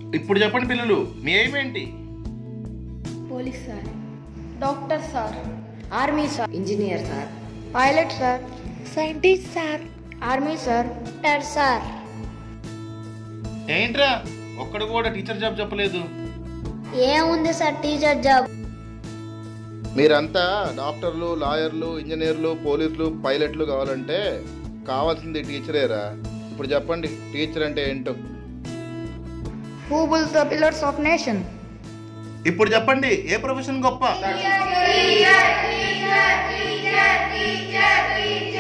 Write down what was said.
ఇప్పుడు చెప్పండి పిల్లలు మీ ఎయిమ్ ఏంటి police sir doctor sir army sir engineer sir pilot sir scientist sir army sir టర్ సార్ ఏంట్రా ఒక్కడు కూడా టీచర్ జాబ్ చెప్పలేదు ఏముంది సార్ టీచర్ జాబ్ మీరంతా డాక్టర్లు లాయర్లు ఇంజనీర్లు పోలీసులు పైలట్లు కావాలంటే కావాల్సింది టీచరేరా ఇప్పుడు చెప్పండి టీచర్ అంటే ఏంటో who builds the pillars of nation ఇప్పుడు చెప్పండి ఏ ప్రొఫెషన్ గొప్ప